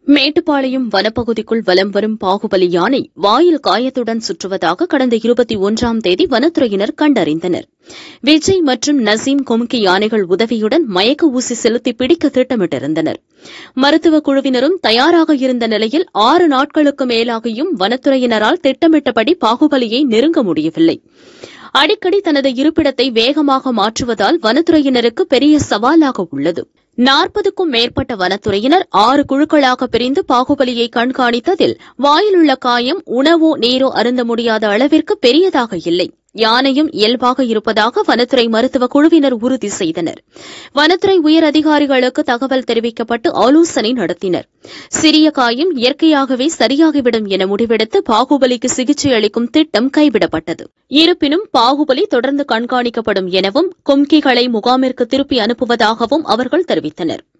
மேட்டுப்பாளையம் வனப்பகுதிக்குள் வலம் வரும் பாகுபலி யானை வாயில் காயத்துடன் சுற்றுவதாக கடந்த இருபத்தி ஒன்றாம் தேதி வனத்துறையினர் கண்டறிந்தனர் விஜய் மற்றும் நசீம் கொம்கி யானைகள் உதவியுடன் மயக்க ஊசி செலுத்தி பிடிக்க திட்டமிட்டிருந்தனர் மருத்துவ குழுவினரும் தயாராக இருந்த நிலையில் ஆறு நாட்களுக்கு மேலாகியும் வனத்துறையினரால் திட்டமிட்டபடி பாகுபலியை நெருங்க முடியவில்லை அடிக்கடி தனது இருப்பிடத்தை வேகமாக மாற்றுவதால் வனத்துறையினருக்கு பெரிய சவாலாக உள்ளது நாற்பதுக்கும் மேற்பட்ட வனத்துறையினர் ஆறு குழுக்களாக பிரிந்து பாகுபலியை கண்காணித்ததில் வாயிலுள்ள காயம் உணவோ நீரோ அருந்த முடியாத அளவிற்கு பெரியதாக இல்லை யானையும் இயல்பாக இருப்பதாக வனத்துறை மருத்துவ குழுவினர் உறுதி செய்தனர் வனத்துறை உயர் அதிகாரிகளுக்கு தகவல் தெரிவிக்கப்பட்டு ஆலோசனை நடத்தினர் சிறிய காயம் இயற்கையாகவே சரியாகிவிடும் என முடிவெடுத்து பாகுபலிக்கு சிகிச்சை அளிக்கும் திட்டம் கைவிடப்பட்டது இருப்பினும் பாகுபலி தொடர்ந்து கண்காணிக்கப்படும் எனவும் கொம்கிகளை முகாமிற்கு திருப்பி அனுப்புவதாகவும் அவர்கள் தெரிவித்தனர்